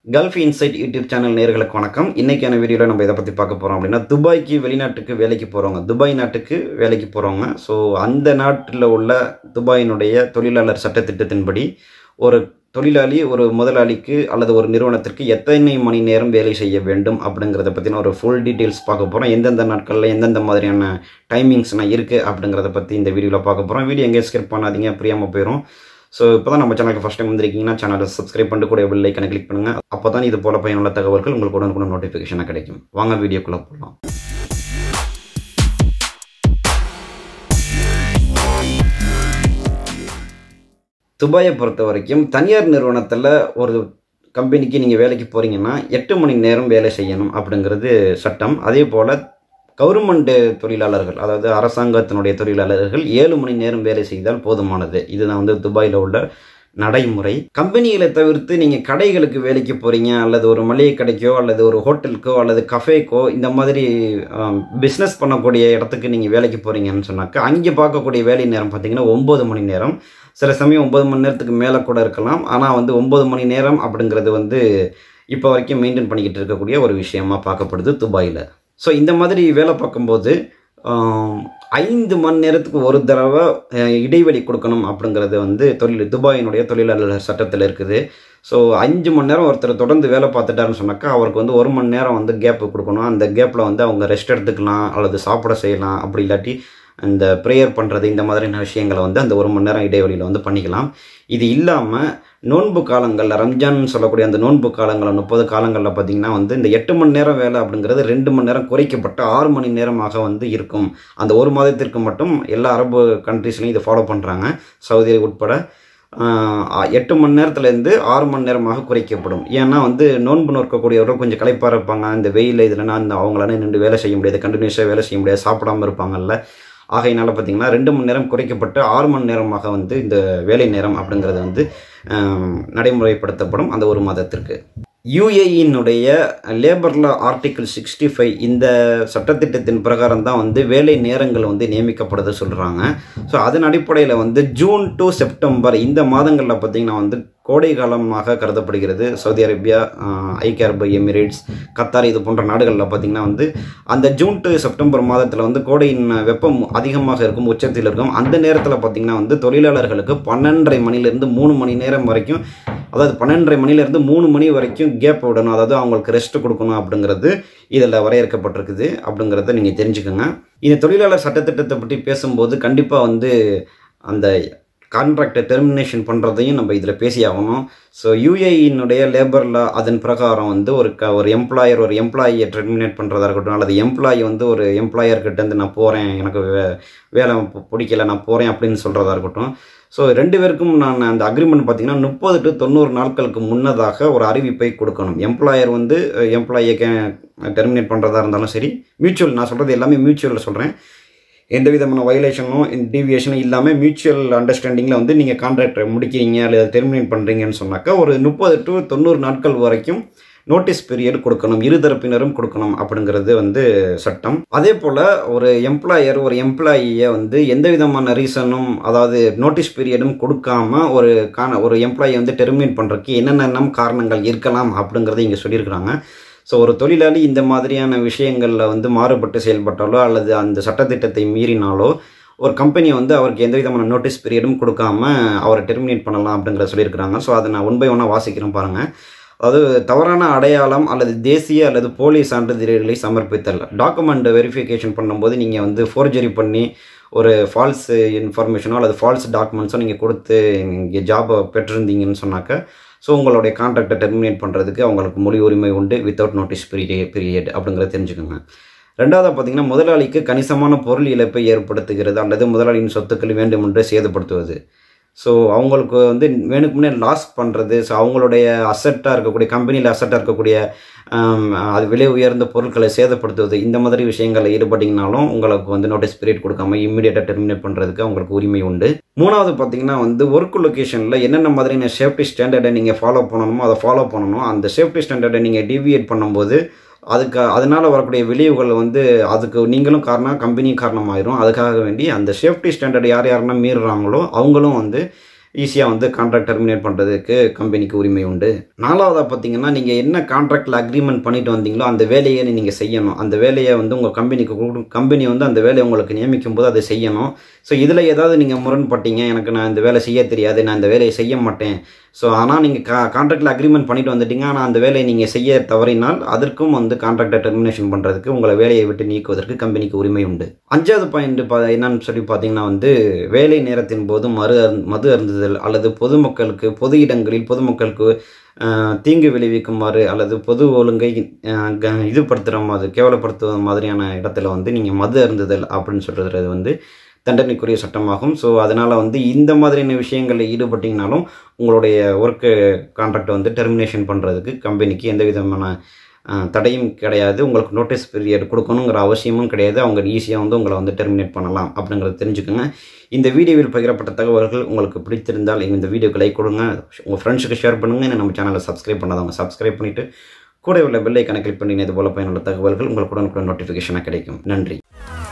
gulf inside YouTube channel நேர்களுக்கு வணக்கம் இன்றைக்கான வீடியோவில் நம்ம இதை பற்றி பார்க்க போகிறோம் அப்படின்னா துபாய்க்கு வெளிநாட்டுக்கு வேலைக்கு போகிறவங்க துபாய் நாட்டுக்கு வேலைக்கு போகிறவங்க ஸோ அந்த நாட்டில் உள்ள துபாயினுடைய தொழிலாளர் சட்டத்திட்டத்தின்படி ஒரு தொழிலாளி ஒரு முதலாளிக்கு அல்லது ஒரு நிறுவனத்திற்கு எத்தனை மணி நேரம் வேலை செய்ய வேண்டும் அப்படிங்கிறத பற்றின ஒரு ஃபுல் டீட்டெயில்ஸ் பார்க்க போகிறோம் எந்தெந்த நாட்களில் எந்தெந்த மாதிரியான டைமிங்ஸ்லாம் இருக்குது அப்படிங்கிறத பற்றி இந்த வீடியோவில் பார்க்க போகிறோம் வீடியோ எங்கேயும் ஸ்கிப் பண்ணாதீங்க பிரியாமல் போயிடும் ஸோ இப்போ தான் நம்ம சேனலுக்கு ஃபஸ்ட் டைம் வந்திருக்கீங்கன்னா சேனலை சப்ஸ்கிரைப் பண்ணிட்டு கூட பெல் ஐக்கனை கிளிக் பண்ணுங்கள் அப்போ தான் இது போல பயனுள்ள தகவல்கள் உங்களுக்கு உடனுக்குடன் நோட்டிஃபிகேஷனாக கிடைக்கும் வாங்க வீடியோக்குள்ளே போகலாம் துபாயை பொறுத்த வரைக்கும் தனியார் நிறுவனத்தில் ஒரு கம்பெனிக்கு நீங்கள் வேலைக்கு போகிறீங்கன்னா எட்டு மணி நேரம் வேலை செய்யணும் அப்படிங்கிறது சட்டம் அதே போல் கவர்மெண்ட் தொழிலாளர்கள் அதாவது அரசாங்கத்தினுடைய தொழிலாளர்கள் ஏழு மணி நேரம் வேலை செய்தால் போதுமானது இதுதான் வந்து துபாயில் உள்ள நடைமுறை கம்பெனிகளை தவிர்த்து நீங்கள் கடைகளுக்கு வேலைக்கு போகிறீங்க அல்லது ஒரு மளிகை கடைக்கோ அல்லது ஒரு ஹோட்டலுக்கோ அல்லது கஃபேக்கோ இந்த மாதிரி பிஸ்னஸ் பண்ணக்கூடிய இடத்துக்கு நீங்கள் வேலைக்கு போகிறீங்கன்னு சொன்னாக்கா அங்கே பார்க்கக்கூடிய வேலை நேரம் பார்த்தீங்கன்னா ஒம்பது மணி நேரம் சில சமயம் ஒம்பது மணி நேரத்துக்கு மேலே கூட இருக்கலாம் ஆனால் வந்து ஒம்பது மணி நேரம் அப்படிங்கிறது வந்து இப்போ வரைக்கும் மெயின்டைன் பண்ணிக்கிட்டு இருக்கக்கூடிய ஒரு விஷயமா பார்க்கப்படுது துபாயில் ஸோ இந்த மாதிரி வேலை பார்க்கும்போது ஐந்து மணி நேரத்துக்கு ஒரு தடவை இடைவெளி கொடுக்கணும் அப்படிங்கிறது வந்து தொழில் துபாயினுடைய தொழிலாளர் சட்டத்தில் இருக்குது ஸோ அஞ்சு மணி நேரம் ஒருத்தர் தொடர்ந்து வேலை பார்த்துட்டாருன்னு சொன்னாக்கா அவருக்கு வந்து ஒரு மணி நேரம் வந்து கேப்பு கொடுக்கணும் அந்த கேப்பில் வந்து அவங்க ரெஸ்ட் எடுத்துக்கலாம் அல்லது சாப்பிட செய்யலாம் அப்படி இல்லாட்டி இந்த ப்ரேயர் பண்ணுறது இந்த மாதிரியான விஷயங்களை வந்து அந்த ஒரு மணி நேரம் இடைவெளியில் வந்து பண்ணிக்கலாம் இது இல்லாமல் நோன்பு காலங்களில் ரம்ஜான் சொல்லக்கூடிய அந்த நோன்பு காலங்களில் முப்பது காலங்களில் பார்த்திங்கன்னா வந்து இந்த எட்டு மணி நேரம் வேலை அப்படிங்கிறது ரெண்டு மணி நேரம் குறைக்கப்பட்டு ஆறு மணி நேரமாக வந்து இருக்கும் அந்த ஒரு மாதத்திற்கு மட்டும் எல்லா அரபு கண்ட்ரீஸ்லையும் இதை ஃபாலோ பண்ணுறாங்க சவுதி உட்பட எட்டு மணி நேரத்துலேருந்து ஆறு மணி நேரமாக குறைக்கப்படும் ஏன்னா வந்து நோன்பு நோக்கக்கூடியவர்கள் கொஞ்சம் களைப்பாக இருப்பாங்க இந்த வெயில் இதுலனா அந்த அவங்களால நின்று வேலை செய்ய முடியாது கண்டினியூஸாக வேலை செய்ய முடியாது சாப்பிடாமல் இருப்பாங்கல்ல ஆகையினால பார்த்திங்கன்னா ரெண்டு மணி நேரம் குறைக்கப்பட்டு ஆறு மணி நேரமாக வந்து இந்த வேலை நேரம் அப்படிங்கிறது வந்து நடைமுறைப்படுத்தப்படும் அந்த ஒரு மாதத்திற்கு யுஏஇனுடைய labour law article sixty five இந்த சட்டத்திட்டத்தின் பிரகாரம் தான் வந்து வேலை நேரங்கள் வந்து நியமிக்கப்படுது சொல்கிறாங்க ஸோ அதன் அடிப்படையில் வந்து ஜூன் டு செப்டம்பர் இந்த மாதங்களில் பார்த்திங்கன்னா வந்து கோடை காலமாக கருதப்படுகிறது சவுதி அரேபியா ஐக்கிய அரபு எமிரேட்ஸ் கத்தார் இது போன்ற நாடுகளில் பார்த்திங்கன்னா வந்து அந்த ஜூன் டு செப்டம்பர் மாதத்தில் வந்து கோடையின் வெப்பம் அதிகமாக இருக்கும் உச்சத்தில் இருக்கும் அந்த நேரத்தில் பார்த்திங்கன்னா வந்து தொழிலாளர்களுக்கு பன்னெண்டரை மணிலேருந்து மூணு மணி நேரம் வரைக்கும் அதாவது பன்னெண்டரை மணிலேருந்து மூணு மணி வரைக்கும் கேப் விடணும் அதாவது அவங்களுக்கு ரெஸ்ட் கொடுக்கணும் அப்படிங்கிறது இதில் வரையறுக்கப்பட்டிருக்குது அப்படிங்கிறத நீங்கள் தெரிஞ்சுக்கோங்க இந்த தொழிலாளர் சட்டத்திட்டத்தை பற்றி பேசும்போது கண்டிப்பாக வந்து அந்த கான்ட்ராக்டை டெர்மினேஷன் பண்ணுறதையும் நம்ம இதில் பேசி ஆகணும் ஸோ யூஏஇனுடைய லேபர் லா அதன் பிரகாரம் வந்து ஒரு க ஒரு எம்ப்ளாயர் ஒரு எம்ப்ளாயியை டெர்மினேட் பண்ணுறதா இருக்கட்டும் அல்லது எம்ப்ளாயி வந்து ஒரு எம்ப்ளாயர்கிட்டேருந்து நான் போகிறேன் எனக்கு வே வேலை பிடிக்கல நான் போகிறேன் அப்படின்னு சொல்கிறதா இருக்கட்டும் ஸோ ரெண்டு பேருக்கும் நான் அந்த அக்ரிமெண்ட் பார்த்தீங்கன்னா முப்பது டு தொண்ணூறு நாட்களுக்கு முன்னதாக ஒரு அறிவிப்பை கொடுக்கணும் எம்ப்ளாயர் வந்து எம்ப்ளாயியை டெர்மினேட் பண்ணுறதா இருந்தாலும் சரி மியூச்சுவல் நான் சொல்கிறது எல்லாமே மியூச்சுவலில் சொல்கிறேன் எந்த விதமான வயலேஷனும் டீவியேஷனும் இல்லாமல் மியூச்சுவல் அண்டர்ஸ்டாண்டிங்கில் வந்து நீங்கள் கான்ட்ராக்டை முடிக்கிறீங்க அல்லது டெர்மினேட் பண்ணுறீங்கன்னு சொன்னாக்கா ஒரு முப்பது டு தொண்ணூறு நாட்கள் வரைக்கும் நோட்டீஸ் பீரியட் கொடுக்கணும் இருதரப்பினரும் கொடுக்கணும் அப்படிங்கிறது வந்து சட்டம் அதே போல் ஒரு எம்ப்ளாயர் ஒரு எம்ப்ளாயியை வந்து எந்த விதமான ரீசனும் அதாவது நோட்டீஸ் பீரியடும் கொடுக்காம ஒரு கான ஒரு எம்ப்ளாயி வந்து டெர்மினேட் பண்ணுறதுக்கு என்னென்ன காரணங்கள் இருக்கலாம் அப்படிங்கிறத இங்கே சொல்லியிருக்கிறாங்க ஸோ ஒரு தொழிலாளி இந்த மாதிரியான விஷயங்களில் வந்து மாறுபட்டு செயல்பட்டாலோ அல்லது அந்த சட்டத்திட்டத்தை மீறினாலோ ஒரு கம்பெனியை வந்து அவருக்கு எந்த விதமான நோட்டீஸ் பீரியடும் கொடுக்காம அவரை டெர்மினேட் பண்ணலாம் அப்படிங்கிற சொல்லியிருக்கிறாங்க ஸோ அதை நான் ஒன் பை ஒன்னாக வாசிக்கிறேன் பாருங்கள் அதாவது தவறான அடையாளம் அல்லது தேசிய அல்லது போலி சான்றிதழ்களை சமர்ப்பித்தல் டாக்குமெண்ட் வெரிஃபிகேஷன் பண்ணும்போது நீங்கள் வந்து ஃபோர்ஜரி பண்ணி ஒரு ஃபால்ஸ் இன்ஃபர்மேஷனோ அல்லது ஃபால்ஸ் டாக்குமெண்ட்ஸோ நீங்கள் கொடுத்து இங்கே ஜாபை பெற்றிருந்தீங்கன்னு சொன்னாக்க ஸோ உங்களுடைய கான்ட்ராக்டை டெர்மினேட் பண்ணுறதுக்கு அவங்களுக்கு மொழி உரிமை உண்டு வித்தவுட் நோட்டீஸ் பீரியட் பீரியட் அப்படிங்கிறத தெரிஞ்சுக்கோங்க ரெண்டாவது பார்த்தீங்கன்னா முதலாளிக்கு கணிசமான பொருள் இழப்பை ஏற்படுத்துகிறது அல்லது முதலாளியின் சொத்துக்கள் வேண்டுமென்று சேதப்படுத்துவது ஸோ அவங்களுக்கு வந்து வேணுக்கு முன்னே லாஸ் பண்ணுறது ஸோ அவங்களுடைய அசட்டாக இருக்கக்கூடிய கம்பெனியில் அசட்டாக இருக்கக்கூடிய அது விலை உயர்ந்த பொருட்களை சேதப்படுத்துவது இந்த மாதிரி விஷயங்களில் ஈடுபட்டிங்கனாலும் உங்களுக்கு வந்து நோட்டீஸ் பீரியட் கொடுக்காம இம்மிடியேட்டாக டெர்மினேட் பண்ணுறதுக்கு அவங்களுக்கு உரிமை உண்டு மூணாவது பார்த்தீங்கன்னா வந்து ஒர்க் லொக்கேஷனில் என்னென்ன மாதிரியான சேஃப்டி ஸ்டாண்டர்டை நீங்கள் ஃபாலோ பண்ணணுமோ அதை ஃபாலோ பண்ணணும் அந்த சேஃப்டி ஸ்டாண்டர்டை நீங்கள் டிவியேட் பண்ணும்போது அதுக்கு அதனால் வரக்கூடிய விளைவுகள் வந்து அதுக்கு நீங்களும் காரணம் கம்பெனியும் காரணமாயிரும் அதுக்காக வேண்டி அந்த சேஃப்டி ஸ்டாண்டர்ட் யார் யாரெல்லாம் மீறுறாங்களோ அவங்களும் வந்து ஈஸியாக வந்து கான்ட்ராக்ட் டெர்மினேட் பண்ணுறதுக்கு கம்பெனிக்கு உரிமை உண்டு நாலாவதாக பார்த்தீங்கன்னா நீங்கள் என்ன கான்ட்ராக்டில் அக்ரிமெண்ட் பண்ணிட்டு வந்தீங்களோ அந்த வேலையை நீங்கள் செய்யணும் அந்த வேலையை வந்து உங்கள் கம்பெனிக்கு கொடு கம்பெனி வந்து அந்த வேலையை உங்களுக்கு நியமிக்கும் போது அதை செய்யணும் ஸோ இதில் ஏதாவது நீங்கள் முரண்பட்டீங்க எனக்கு நான் இந்த வேலை செய்ய தெரியாது நான் இந்த வேலையை செய்ய மாட்டேன் ஸோ ஆனால் நீங்கள் கா கான்ட்ராக்டில் அக்ரிமெண்ட் பண்ணிட்டு வந்துட்டீங்க ஆனால் அந்த வேலையை நீங்கள் செய்ய தவறினால் அதற்கும் வந்து கான்ட்ராக்டை டெர்மினேஷன் பண்ணுறதுக்கு உங்களை வேலையை விட்டு நீக்குவதற்கு கம்பெனிக்கு உரிமை உண்டு அஞ்சாவது பாயிண்ட் பா என்னன்னு சொல்லி பார்த்தீங்கன்னா வந்து வேலை நேரத்தின் போது மறு அருந்- மது அருந்துதல் அல்லது பொதுமக்களுக்கு பொது இடங்களில் பொதுமக்களுக்கு ஆஹ், தீங்கு விளைவிக்குமாறு அல்லது பொது ஒழுங்கை ஆஹ், க- இதுபடுத்துகிற மாதிரி கேவலப்படுத்துவ மாதிரியான இடத்துல வந்து நீங்கள் மது அருந்துதல் அப்படின்னு சொல்கிறது வந்து தண்டனைக்குரிய சட்டமாகும் ஸோ அதனால் வந்து இந்த மாதிரியான விஷயங்களில் ஈடுபட்டிங்கனாலும் உங்களுடைய ஒர்க்கு கான்ட்ராக்டை வந்து டெர்மினேஷன் பண்ணுறதுக்கு கம்பெனிக்கு எந்த விதமான ஆஹ், தடையும் கிடையாது உங்களுக்கு நோட்டீஸ் பீரியட் கொடுக்கணுங்கிற அவசியமும் கிடையாது அவங்க ஈஸியாக வந்து உங்களை வந்து டெர்மினேட் பண்ணலாம் அப்படிங்கிறத தெரிஞ்சுக்கோங்க இந்த வீடியோவில் பகிரப்பட்ட தகவல்கள் உங்களுக்கு பிடித்திருந்தால் இந்த வீடியோக்கு லைக் கொடுங்க உங்கள் ஃப்ரெண்ட்ஸுக்கு ஷேர் பண்ணுங்கள் இன்னும் நம்ம சேனலை சப்ஸ்கிரைப் பண்ணாதவங்க சப்ஸ்கிரைப் பண்ணிவிட்டு கூட உள்ள பெல்லை கணக்கில் பண்ணி இது போல பயனுள்ள தகவல்கள் உங்களுக்கு உடனுக்குடன் நோட்டிஃபிகேஷனாக கிடைக்கும் நன்றி